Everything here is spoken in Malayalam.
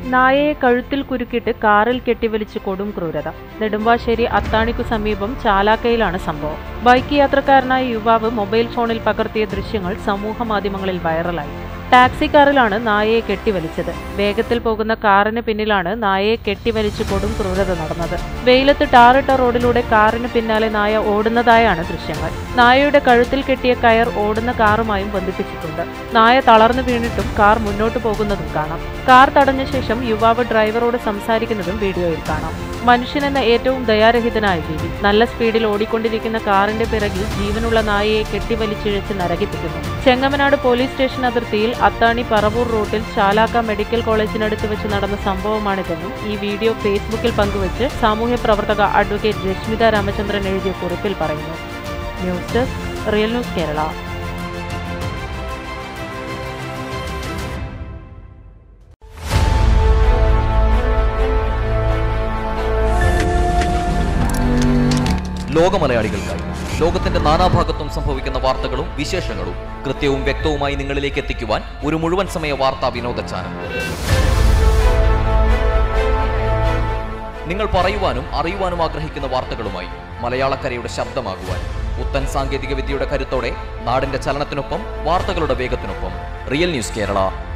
നായയെ കഴുത്തിൽ കുരുക്കിട്ട് കാറിൽ കെട്ടിവലിച്ച് കൊടും ക്രൂരത നെടുമ്പാശ്ശേരി അത്താണിക്കു സമീപം ചാലാക്കയിലാണ് സംഭവം ബൈക്ക് യാത്രക്കാരനായ യുവാവ് മൊബൈൽ ഫോണിൽ പകർത്തിയ ദൃശ്യങ്ങൾ സമൂഹ മാധ്യമങ്ങളിൽ വൈറലായി ടാക്സി കാറിലാണ് നായയെ കെട്ടിവലിച്ചത് വേഗത്തിൽ പോകുന്ന കാറിന് പിന്നിലാണ് നായയെ കെട്ടിവലിച്ച് കൊടും ക്രൂരത നടന്നത് വെയിലത്ത് ടാറിട്ട റോഡിലൂടെ കാറിന് പിന്നാലെ നായ ഓടുന്നതായാണ് ദൃശ്യങ്ങൾ നായയുടെ കഴുത്തിൽ കെട്ടിയ കയർ ഓടുന്ന കാറുമായും ബന്ധിപ്പിച്ചിട്ടുണ്ട് നായ തളർന്നു വീണിട്ടും കാർ മുന്നോട്ട് പോകുന്നതും കാണാം കാർ തടഞ്ഞ ശേഷം യുവാവ് ഡ്രൈവറോട് സംസാരിക്കുന്നതും വീഡിയോയിൽ കാണാം മനുഷ്യനെന്ന ഏറ്റവും ദയാരഹിതനായ ജീവി നല്ല സ്പീഡിൽ ഓടിക്കൊണ്ടിരിക്കുന്ന കാറിന്റെ പിറകിൽ ജീവനുള്ള നായയെ കെട്ടിവലിച്ചിഴച്ച് നരകിപ്പിക്കുന്നു ചെങ്ങമനാട് പോലീസ് സ്റ്റേഷൻ അതിർത്തിയിൽ അത്താണി പറവൂർ റൂട്ടിൽ ചാലാക്ക മെഡിക്കൽ കോളേജിനടുത്ത് വെച്ച് നടന്ന സംഭവമാണിതെന്നും ഈ വീഡിയോ ഫേസ്ബുക്കിൽ പങ്കുവച്ച് സാമൂഹ്യ പ്രവർത്തക അഡ്വക്കേറ്റ് രശ്മിത രാമചന്ദ്രൻ എഴുതിയ കുറിപ്പിൽ പറയുന്നു news desk real news Kerala ലോകമലയാളികൾക്കായി ലോകത്തിന്റെ നാനാഭാഗത്തും സംഭവിക്കുന്ന വാർത്തകളും വിശേഷങ്ങളും കൃത്യവും വ്യക്തവുമായി നിങ്ങളിലേക്ക് എത്തിക്കുവാൻ ഒരു മുഴുവൻ സമയ വാർത്താ വിനോദ ചാനൽ നിങ്ങൾ പറയുവാനും അറിയുവാനും ആഗ്രഹിക്കുന്ന വാർത്തകളുമായി മലയാളക്കരയുടെ ശബ്ദമാകുവാൻ പുത്തൻ സാങ്കേതിക വിദ്യയുടെ കരുത്തോടെ നാടിന്റെ ചലനത്തിനൊപ്പം വാർത്തകളുടെ വേഗത്തിനൊപ്പം റിയൽ ന്യൂസ് കേരള